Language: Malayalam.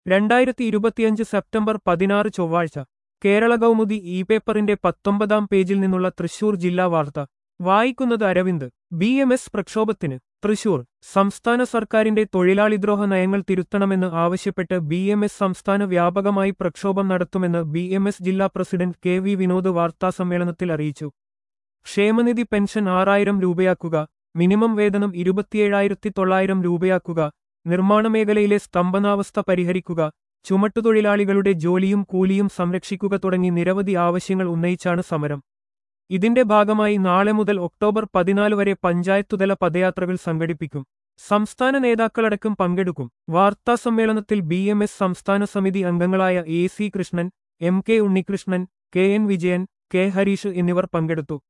രണ്ടായിരത്തി ഇരുപത്തിയഞ്ച് സെപ്റ്റംബർ പതിനാറ് ചൊവ്വാഴ്ച കേരള കൗമുദി ഇ പേപ്പറിന്റെ പത്തൊമ്പതാം പേജിൽ നിന്നുള്ള തൃശൂർ ജില്ലാ വാർത്ത വായിക്കുന്നത് അരവിന്ദ് ബി എം എസ് പ്രക്ഷോഭത്തിന് തൃശൂർ സംസ്ഥാന സർക്കാരിന്റെ തൊഴിലാളിദ്രോഹ നയങ്ങൾ തിരുത്തണമെന്ന് ആവശ്യപ്പെട്ട് ബി എം എസ് സംസ്ഥാന വ്യാപകമായി പ്രക്ഷോഭം നടത്തുമെന്ന് ബി എം എസ് ജില്ലാ പ്രസിഡന്റ് കെ വി വിനോദ് വാർത്താസമ്മേളനത്തിൽ അറിയിച്ചു ക്ഷേമനിധി പെൻഷൻ ആറായിരം രൂപയാക്കുക മിനിമം വേതനം ഇരുപത്തിയേഴായിരത്തി തൊള്ളായിരം രൂപയാക്കുക നിർമ്മാണ മേഖലയിലെ സ്തംഭനാവസ്ഥ പരിഹരിക്കുക ചുമട്ടുതൊഴിലാളികളുടെ ജോലിയും കൂലിയും സംരക്ഷിക്കുക തുടങ്ങി നിരവധി ആവശ്യങ്ങൾ ഉന്നയിച്ചാണ് സമരം ഇതിന്റെ ഭാഗമായി നാളെ മുതൽ ഒക്ടോബർ പതിനാല് വരെ പഞ്ചായത്തുതല പദയാത്രകൾ സംഘടിപ്പിക്കും സംസ്ഥാന നേതാക്കളടക്കം പങ്കെടുക്കും വാർത്താസമ്മേളനത്തിൽ ബി എം എസ് സംസ്ഥാന സമിതി അംഗങ്ങളായ A C Krishnan M K Unnikrishnan K N Vijayan K Harish എന്നിവർ പങ്കെടുത്തു